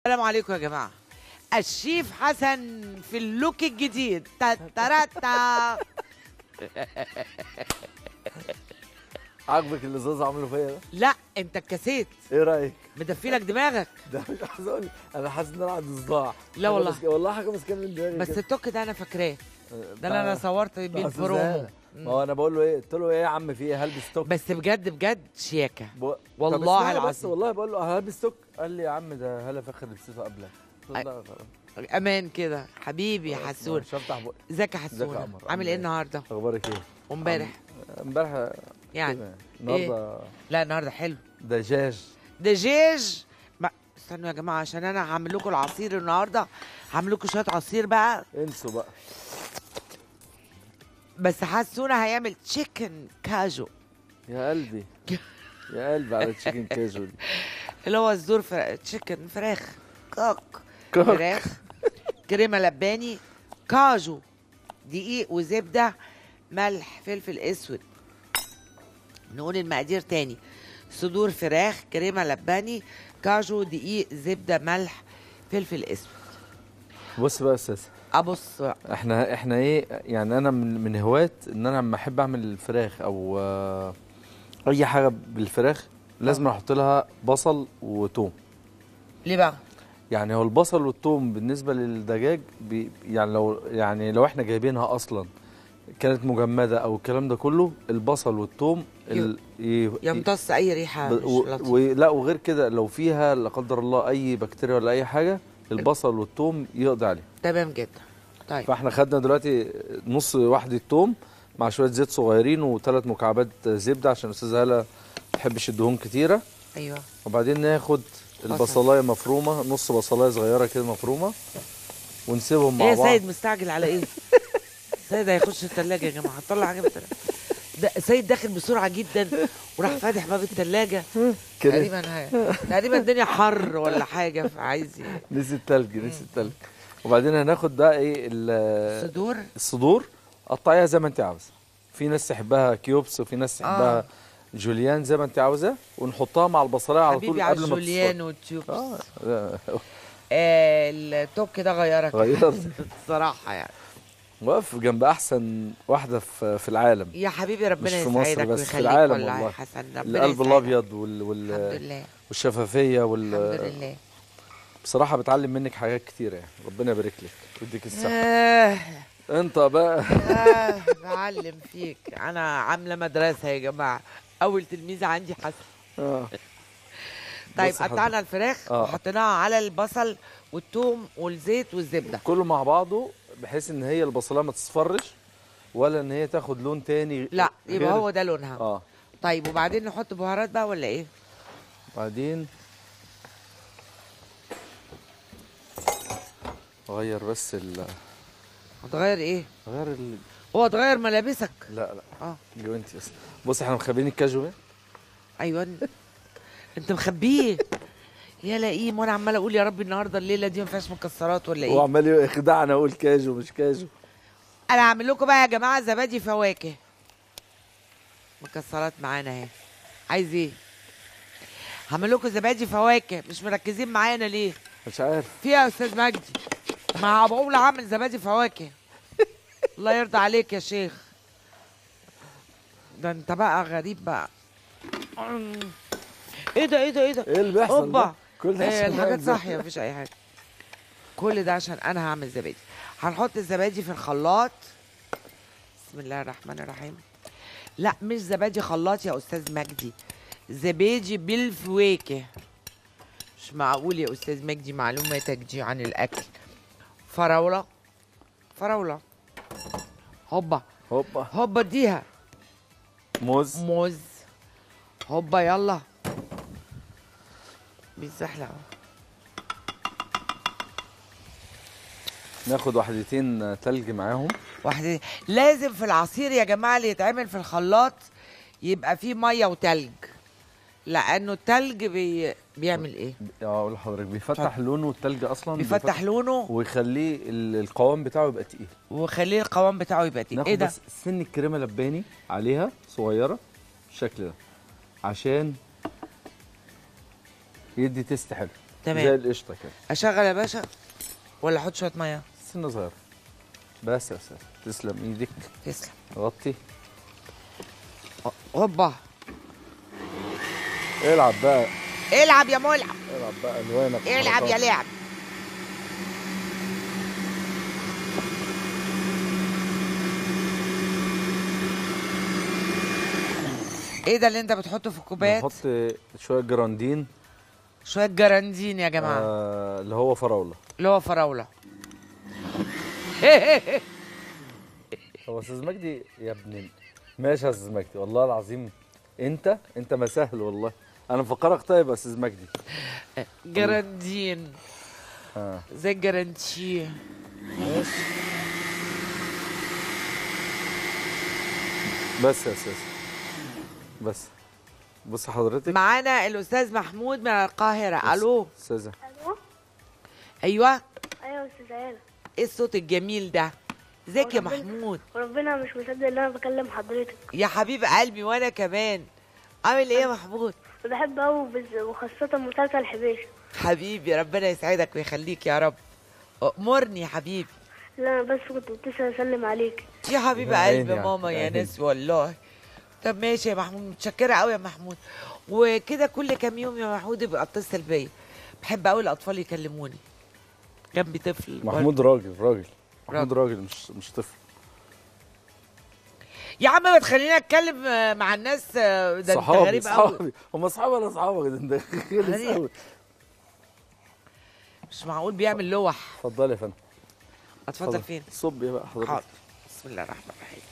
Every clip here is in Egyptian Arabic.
السلام عليكم يا جماعة الشيف حسن في اللوك الجديد تا تا تا عاجبك اللي زوز عمله فيا ده؟ لا انت اتكسيت ايه رايك؟ مدفيلك دماغك ده مش عايز اقول انا حاسس ان انا عندي صداع لا حاجة والله. مسك- والله حاجه مسكانه من دماغي بس كده. التوك ده انا فاكراه ده اللي انا بتاع- صورت بيه بتاع البرومو سوزان. ما هو انا بقول له ايه؟ قلت له ايه يا عم في ايه هلبس توك بس بجد بجد شياكة بو... والله طب اسمعني بس العظيم. والله بقول له هلبس توك قال لي يا عم ده هلا فخر لبسته قبلك قلت له لا خلاص. امان كده حبيبي يا حسون مش هفتح بقى ازيك يا ازيك يا حسون عمر؟ عامل عامل ايه ايه؟ النهارده اخبارك ايه؟ وامبارح امبارح يعني كده. النهارده لا النهارده حلو دجاج دجاج ما استنوا يا جماعه عشان انا هعمل لكم العصير النهارده هعمل لكم شويه عصير بقى انسوا بقى بس حسونا هيعمل تشيكن كاجو يا قلبي يا قلبي على تشيكن كاجو دي. اللي هو الزور فر... تشيكن فراخ كوك كوك. فراخ كريمه لباني كاجو دقيق وزبده ملح فلفل اسود نقول المقادير تاني صدور فراخ كريمه لباني كاجو دقيق زبده ملح فلفل اسود بص بقى يا استاذ ابص احنا احنا ايه يعني انا من من هواة ان انا لما احب اعمل الفراخ او آه، اي حاجه بالفراخ لازم احط لها بصل وتوم ليه بقى يعني هو البصل والثوم بالنسبه للدجاج بي يعني لو يعني لو احنا جايبينها اصلا كانت مجمده او الكلام ده كله البصل والثوم ال- ي- يمتص اي ريحه ب- مش و- لطيفة. و- لا وغير كده لو فيها لا قدر الله اي بكتيريا ولا اي حاجه البصل والثوم يقضي عليه تمام جدا طيب فاحنا خدنا دلوقتي نص واحدة توم مع شوية زيت صغيرين وثلاث مكعبات زبدة عشان الأستاذ هلا ما بتحبش الدهون كتيرة ايوه وبعدين ناخد البصلاية مفرومة نص بصلاية صغيرة كده مفرومة ونسيبهم مع ايه يا بعض سيد مستعجل على ايه؟ سيد هيخش الثلاجة يا جماعة هتطلع حاجة من الثلاجة ده سيد داخل بسرعة جدا وراح فاتح باب الثلاجة كده تقريبا هي. تقريبا الدنيا حر ولا حاجة فعايز ي- نسي التلج نسي التلج وبعدين هناخد بقى ايه ال- صدور الصدور قطعيها زي ما انت عاوزة في ناس تحبها كيوبس وفي ناس تحبها آه. جوليان زي ما انت عاوزة ونحطها مع البصلاية على طول حبيبي على قبل ما الجوليان والتيوبس اه آه لا. التوك ده غيرك غيرت. الصراحة يعني واقف جنب احسن واحده في في العالم يا حبيبي ربنا مش في مصر يسعدك بس، في ويخليك العالم والله يا والله. حسن ربنا القلب يسعدك. الابيض وال... الحمد وال... لله والشفافيه الحمد وال... لله بصراحه بتعلم منك حاجات كتيره يعني ربنا يبارك لك ويديك الصحه آه. انت بقى آه بعلم فيك انا عامله مدرسه يا جماعه اول تلميذه عندي حسن آه. طيب بص حضرتك. قطعنا الفراخ آه. وحطيناها على البصل والثوم والزيت والزبده كله مع بعضه بحيث ان هي البصلايه ما تصفرش ولا ان هي تاخد لون تاني لا يبقى غير- هو ده لونها اه طيب وبعدين نحط بهارات بقى ولا ايه بعدين غير بس ال هتغير ايه غير ال... هو هتغير ملابسك لا لا اه جو انت بس بص احنا مخبيين الكاجو ايه ايوه انت مخبيه يا لئيم وانا عماله اقول يا رب النهارده الليله دي ما فيهاش مكسرات ولا هو ايه عمال يخدعنا اقول كاجو مش كاجو انا هعمل لكم بقى يا جماعه زبادي فواكه مكسرات معانا اهي عايز ايه هعمل لكم زبادي فواكه مش مركزين معانا ليه مش عارف في إيه يا استاذ مجدي ما بقول هعمل زبادي فواكه الله يرضى عليك يا شيخ ده انت بقى غريب بقى ايه ده ايه ده ايه ده ايه اللي بيحصل اوبا ده؟ كل ده إيه عشان الحاجات نعمل صحيه مفيش اي حاجه كل ده عشان انا هعمل زبادي هنحط الزبادي في الخلاط بسم الله الرحمن الرحيم لا مش زبادي خلاط يا استاذ مجدي زبادي بالفواكه مش معقول يا استاذ مجدي معلوماتك دي عن الاكل فراوله فراوله هوبا هوبا هوبا اديها موز موز هوبا يلا بيتزحلق اهو ناخد واحدتين تلج معاهم واحدة لازم في العصير يا جماعة اللي يتعمل في الخلاط يبقى فيه مية وتلج لأنه التلج بي... بيعمل إيه؟ اقول لحضرتك بيفتح لونه التلج اصلا بيفتح لونه ويخليه ال- القوام بتاعه يبقى تقيل ويخليه القوام بتاعه يبقى تقيل ناخد إيه ده؟ بس سن الكريمه لباني عليها صغيره بالشكل ده عشان يدي تيست حلو زي تمام القشطه كده اشغل يا باشا ولا احط شويه ميه سنه صغيره بس يا استاذ تسلم ايدك تسلم غطي هوبا العب بقى العب يا ملعب العب بقى الوانك العب يا لعب ايه ده اللي انت بتحطه في الكوبايات نحط شويه جراندين شويه جراندين يا جماعه آه اللي هو فراوله اللي هو فراوله هو استاذ مجدي يا ابن ماشي يا استاذ مجدي والله العظيم انت انت مسهل والله انا مفكرك طيب يا استاذ مجدي جراندين اه زي الجرانشي ماشي بس يا استاذ بس بص حضرتك معانا الاستاذ محمود من القاهره الو استاذه الو ايوه ايوه استاذ عيال ايه الصوت الجميل ده ازيك يا ربنا- محمود وربنا مش مصدق ان انا بكلم حضرتك يا حبيب قلبي وانا كمان عامل ايه يا محمود بحب قوي وخاصة مسلسل حبيشة حبيبي ربنا يسعدك ويخليك يا رب أمرني يا حبيبي لا انا بس كنت بتصل اسلم عليك يا حبيب يا عيني قلبي يا ماما يا عيني. ناس والله طب ماشي يا محمود متشكرة قوي يا محمود وكده كل كام يوم يا محمود يبقى اتصل بيا بحب قوي الاطفال يكلموني جنبي طفل محمود راجل راجل محمود راجل. راجل مش مش طفل يا عم ما تخليني اتكلم آه، مع الناس آه، ده انت صحابي غريب قوي صحابي هم اصحابي ولا اصحابك ده انت غلس غريب. قوي مش معقول بيعمل لوح اتفضل يا فندم اتفضل فين صب ايه بقى حضرتك حاضر بسم الله الرحمن الرحيم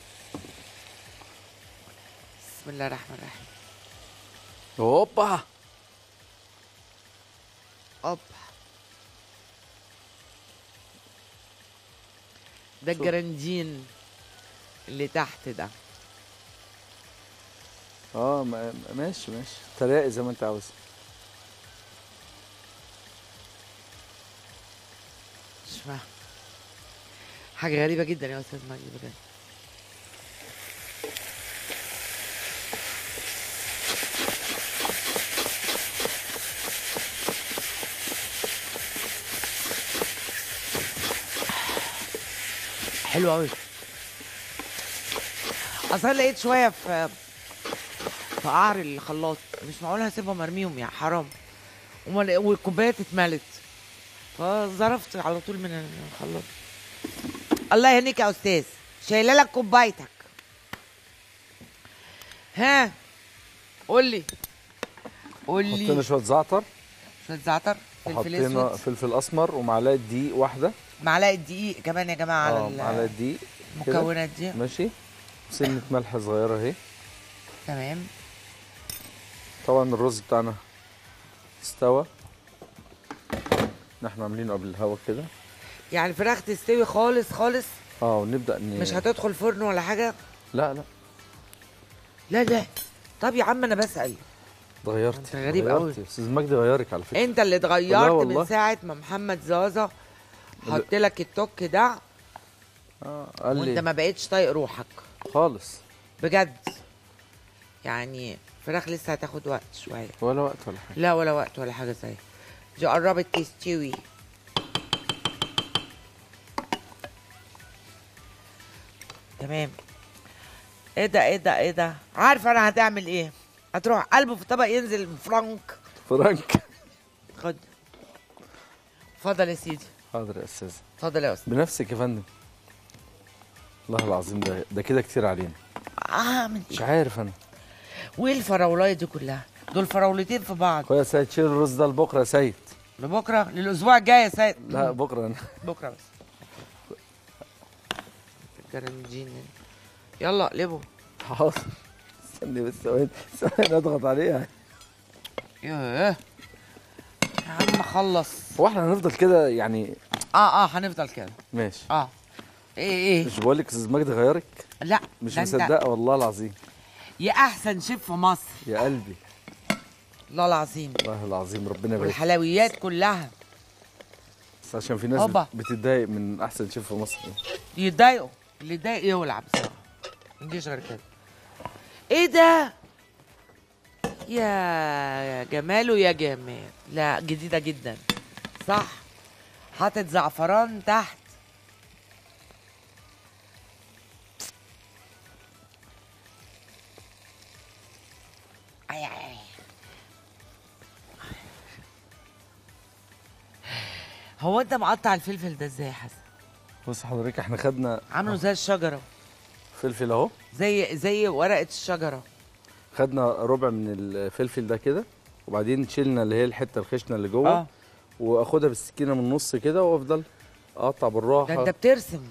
بسم الله الرحمن الرحيم هوبا اوب ده شوف. الجراندين اللي تحت ده اه ما- ماشي ماشي تلاقي زي ما انت عاوز مش فاهم حاجة غريبة جدا يا أستاذ مجدي بجد حلو أوي أصل لقيت شوية في في قعر الخلاط مش معقول هسيبهم مرميهم يا حرام وما لق- والكوبايات اتملت فظرفت على طول من الخلاط الله يهنيك يا استاذ شايله لك كوبايتك ها قول لي قول حطينا لي شويه زعتر شويه زعتر فلفل وحطينا اسود فلفل اسمر ومعلقه دقيق واحده معلقه دقيق كمان يا جماعه على اه ال- معلقه دقيق كده. المكونات دي ماشي سنه ملح صغيره اهي تمام طبعا الرز بتاعنا استوى احنا عاملينه قبل الهوا كده يعني الفراخ تستوي خالص خالص اه ونبدا ن... مش هتدخل فرن ولا حاجه لا لا لا لا طب يا عم انا بسال اتغيرت انت غريب اتغيرت. قوي. استاذ مجدي غيرك على فكره انت اللي لا اتغيرت من والله. ساعه ما محمد زازا لا. حط لك التوك ده اه قال وانت لي ما بقتش طايق روحك خالص بجد يعني فراخ لسه هتاخد وقت شويه ولا وقت ولا حاجه لا ولا وقت ولا حاجه زي دي قربت تستوي تمام ايه ده ايه ده ايه ده عارفه انا هتعمل ايه هتروح قلبه في طبق ينزل فرانك فرانك خد اتفضل يا سيدي حاضر يا استاذ اتفضل يا استاذ بنفسك يا فندم والله العظيم ده ده كده كتير علينا اه من مش إيه؟ عارف انا وايه الفراولايه دي كلها دول فراولتين في بعض خد يا سيد شيل الرز ده لبكره يا سيد لبكره للاسبوع الجاي يا سيد لا بكره انا بكره بس الجرنجين يلا اقلبه حاضر استني بس ثواني ثواني اضغط عليها ياه يا عم خلص هو احنا هنفضل كده يعني اه اه هنفضل كده ماشي اه ايه ايه مش بقول لك استاذ مجدي غيرك لا مش ده انت مصدقه والله العظيم يا احسن شيف في مصر يا قلبي الله العظيم والله العظيم ربنا يبارك والحلويات كلها بس عشان في ناس هوبا. بت- بتتضايق من احسن شيف في مصر يتضايقوا اللي يتضايق يولع بصراحه ما يجيش غير كده ايه ده يا جماله يا جمال لا جديدة جدا صح حاطط زعفران تحت أي أي. هو انت مقطع الفلفل ده ازاي يا حسن بص حضرتك احنا خدنا عامله زي الشجره فلفل اهو زي زي ورقه الشجره خدنا ربع من الفلفل ده كده وبعدين شلنا اللي هي الحته الخشنه اللي جوه اه واخدها بالسكينه من النص كده وافضل اقطع بالراحه ده انت بترسم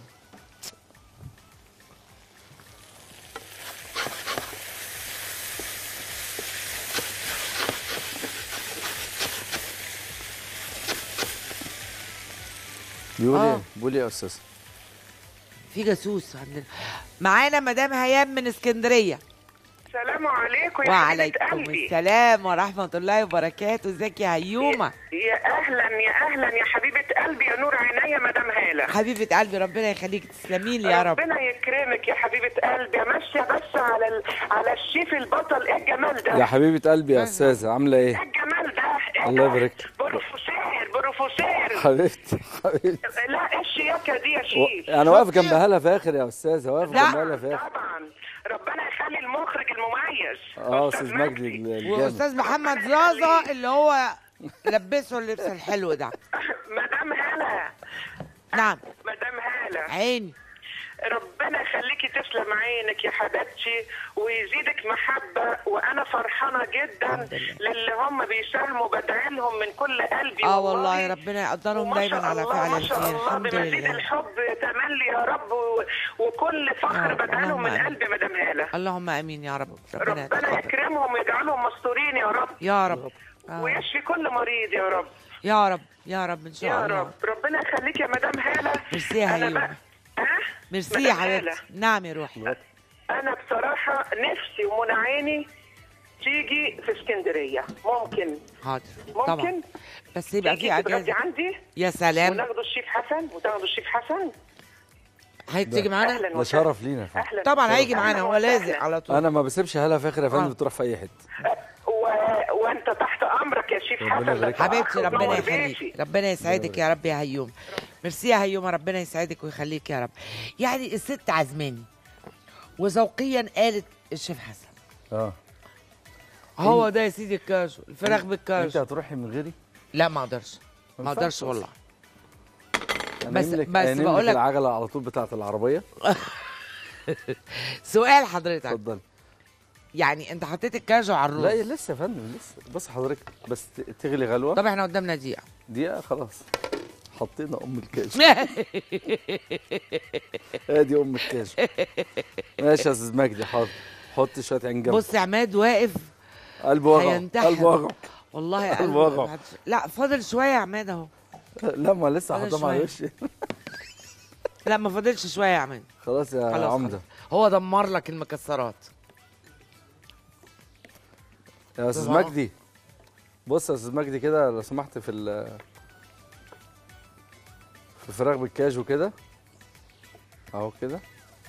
بيقول آه. ايه بيقول ايه يا استاذ في جاسوس عندنا معانا مدام هيام من اسكندريه السلام عليكم يا وعليكم حبيبة قلبي السلام ورحمه الله وبركاته ازيك يا هيومه يا اهلا يا اهلا يا حبيبه قلبي يا نور عينيا مدام هاله حبيبه قلبي ربنا يخليك تسلمي لي يا رب ربنا يكرمك يا حبيبه قلبي ماشيه بس على ال... على الشيف البطل ايه الجمال ده يا حبيبه قلبي يا استاذه عامله ايه ايه الجمال ده إيه الله ده؟ يبارك. بروفيسير بروفيسير حبيبتي حبيبتي لا ايه الشياكه دي يا و- شيف انا واقف جنب هلا فاخر يا استاذه واقف لا. جنب هلا فاخر طبعا ربنا يخلي المخرج المميز اه استاذ مجدي الجامد واستاذ محمد زازا اللي هو لبسه اللبس الحلو ده مدام هاله نعم مدام هاله عيني ربنا يخليكي تسلم عينك يا حبيبتي ويزيدك محبة وأنا فرحانة جدا الحمد لله. للي هم بيساهموا بدعي لهم من كل قلبي اه والله ربنا يقدرهم وما دايما شاء على الله فعل ما شاء الخير الله الحمد بمزيد لله الحب تملي يا رب و... وكل آه، فخر بدعي لهم من اللهم قلبي مدام هالة اللهم امين يا رب ربنا ربنا يتقبل يكرمهم ويجعلهم مستورين يا رب يا رب آه. ويشفي كل مريض يا رب يا رب يا رب ان شاء يا الله رب ربنا يخليك يا مدام هالة ميرسي يا أنا هيومة. بقى- ها؟ ميرسي يا مدام هالة. حبيبتي نعم يا روحي انا بصراحه نفسي ومنى عيني تيجي في اسكندريه ممكن حاضر ممكن طبعا بس يبقى تيجي في تتغدي اجازه عندي يا سلام وناخدوا الشيف حسن وتاخدوا الشيف حسن هتيجي معانا اهلا ده وسهلا شرف لينا يا فندم. اهلا طبعا هيجي أهلاً معانا هو وسهلاً. لازق على طول انا ما بسيبش هلا فاخر يا فندم آه. بتروح في اي حته و... وانت تحت امرك يا شيف ربنا حسن يبارك ده حبيبتي أخ ربنا ونور يخليك بيتي. ربنا يسعدك يا رب يا هيوم ميرسي يا هيومه ربنا يسعدك ويخليك يا رب يعني الست عزماني وذوقيا قالت الشيف حسن اه هو ده يا سيدي الكاجو الفراخ انت بالكاجو هتروحي من غيري لا ما اقدرش ما ما اقدرش ينفعش والله أنا بس- أنيم لك- بس أنيم بقول لك لك- العجله على طول بتاعه العربيه سؤال حضرتك اتفضل يعني انت حطيت الكاجو على لا الرز لسه يا فندم لسه بص حضرتك بس ت- تغلي غلوه طب احنا قدامنا دقيقه دقيقه خلاص حطينا ام الكاش ادي ام الكاش ماشي يا استاذ مجدي حاضر حط شويه عين جنب بص عماد واقف قلب وجع هينتحر. قلب وجع والله قلبه الوجع. ما حدش- لا فاضل شويه يا عماد اهو لا ما لسه فاضل حطها مع شوية. وشي لا ما فاضلش شويه يا عماد خلاص يا خلاص عمده خلاص. هو دمر لك المكسرات يا استاذ طبعا. مجدي بص يا استاذ مجدي كده لو سمحت في ال في الفراخ بالكاجو كده اهو كده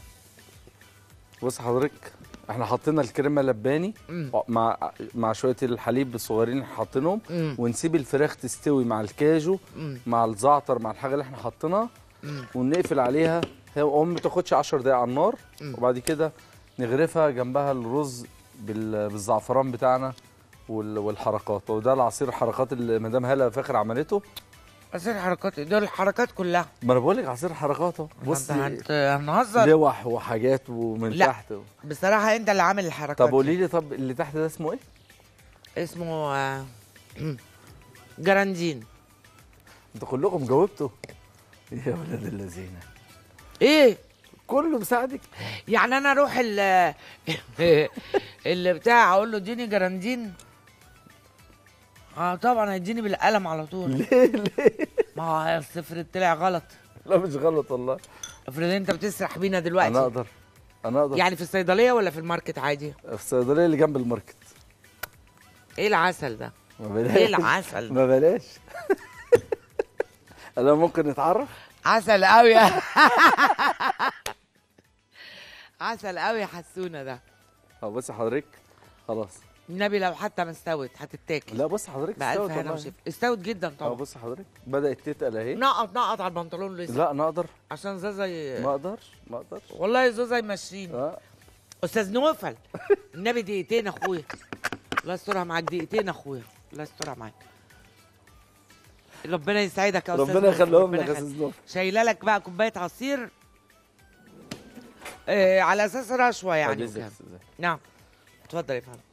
بص حضرتك احنا حطينا الكريمه لباني مم. مع مع شويه الحليب الصغيرين اللي حاطينهم مم. ونسيب الفراخ تستوي مع الكاجو مم. مع الزعتر مع الحاجه اللي احنا حاطينها مم. ونقفل عليها هي ما بتاخدش 10 دقايق على النار مم. وبعد كده نغرفها جنبها الرز بال- بالزعفران بتاعنا وال- والحركات وده العصير الحركات اللي مدام هاله فاخر عملته بس الحركات دول الحركات كلها ما انا بقول لك عصير حركات اهو بص انت هت- هنهزر لوح وحاجات ومن لا. تحت بصراحه انت اللي عامل الحركات طب دي. قولي لي طب اللي تحت ده اسمه ايه؟ اسمه آه، جراندين انتوا كلكم جاوبتوا يا ولاد الذين ايه كله مساعدك يعني انا اروح ال اللي بتاع اقول له اديني جراندين اه طبعا هيديني بالقلم على طول ليه ليه؟ ما هو الصفر طلع غلط لا مش غلط والله افرض انت بتسرح بينا انا دلوقتي اقدر انا اقدر يعني في الصيدليه ولا في الماركت عادي في الصيدليه اللي جنب الماركت ايه العسل ده ما بلاش ايه العسل ده ما بلاش انا ممكن نتعرف عسل قوي عسل قوي يا حسونه ده اه بصي حضرتك خلاص النبي لو حتى ما استوت هتتاكل لا بص حضرتك بألف استوت هنا والله. وشفا استوت جدا اه طبعا بص حضرتك بدات تتقل اهي نقط نقط على البنطلون لسه لا انا اقدر عشان زازا ي... ما اقدرش ما اقدرش والله زازا يمشيني اه استاذ نوفل النبي دقيقتين يا اخويا الله يسترها معاك دقيقتين يا اخويا الله يسترها معاك ربنا يسعدك يا استاذ ربنا نوفل، يخليهم ربنا لك يا يخليك. استاذ نور شايله لك بقى كوبايه عصير آه على اساس رشوه يعني بعد إذنك وكده. يا أستاذ زاهد. نعم اتفضل يا فندم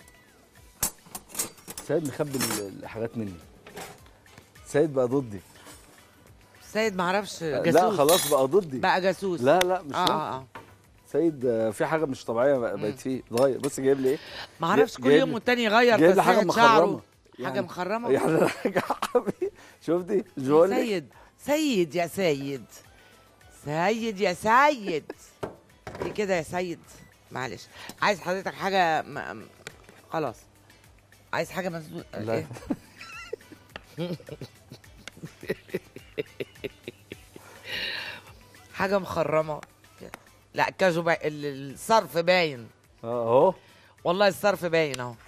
سيد مخبي ال- الحاجات مني سيد بقى ضدي سيد ما اعرفش لا جاسوس خلاص بقى ضدي بقى جاسوس لا لا مش اه ممكن. اه اه سيد آه، في حاجه مش طبيعيه بقى- بقت فيه اتغير بص جايب لي ايه ما اعرفش كل جايب يوم لي- والتاني يغير جايب لي حاجه تسريحة شعره مخرمه حاجه مخرمه يعني أنا حاجه حبيبي شفتي مش يا بقول لك سيد سيد يا سيد سيد يا سيد دي كده يا سيد معلش عايز حضرتك حاجه م... م- خلاص عايز حاجه مسدود لا. إيه؟ حاجه مخرمه لا كاجو باين ال- الصرف باين اه اهو والله الصرف باين اهو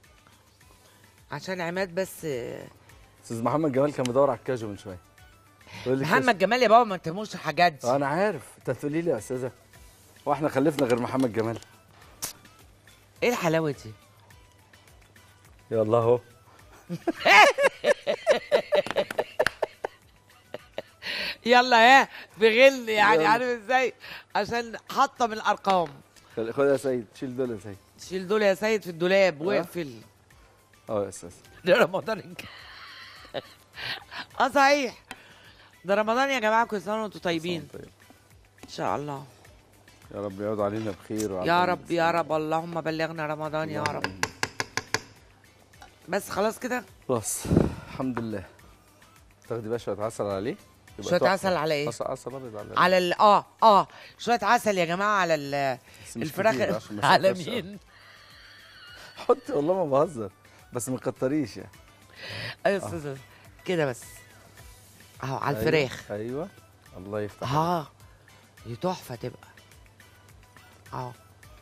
عشان عماد بس استاذ محمد جمال كان بيدور على الكاجو من شويه يقول لي محمد جمال يا بابا ما تهموش الحاجات دي آه، انا عارف انت تقولي لي يا استاذه واحنا خلفنا غير محمد جمال ايه الحلاوه دي يلا اهو يلا يا بغل يعني يلا. عارف ازاي عشان حاطه من الارقام خد خد يا سيد شيل دول يا سيد شيل دول يا سيد في الدولاب واقفل اه يا استاذ ده رمضان الجاي اه صحيح ده رمضان يا جماعه كل سنه وانتم طيبين طيب. ان شاء الله يا رب يعود علينا بخير وعلى يا الأمة رب يا رب اللهم بلغنا رمضان يا رب بس خلاص كده خلاص الحمد لله تاخدي بقى شويه عسل عليه يبقى شويه تحفة. عسل على ايه عسل عسل ابيض على على ال اه اه شويه عسل يا جماعه على ال- بس مش الفراخ كتير عشان ما على يسكرش أوي. مين حطي والله ما بهزر بس ما تكتريش يعني ايوه يا استاذ كده بس اهو على أيوة، الفراخ ايوه الله يفتح عليك. اه دي تحفه تبقى اه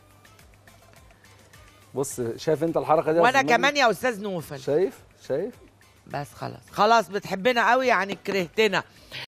بص شايف انت الحركه دي يا وانا أستاذ كمان مجدي؟ يا استاذ نوفل شايف شايف بس خلاص خلاص بتحبنا قوي يعني كرهتنا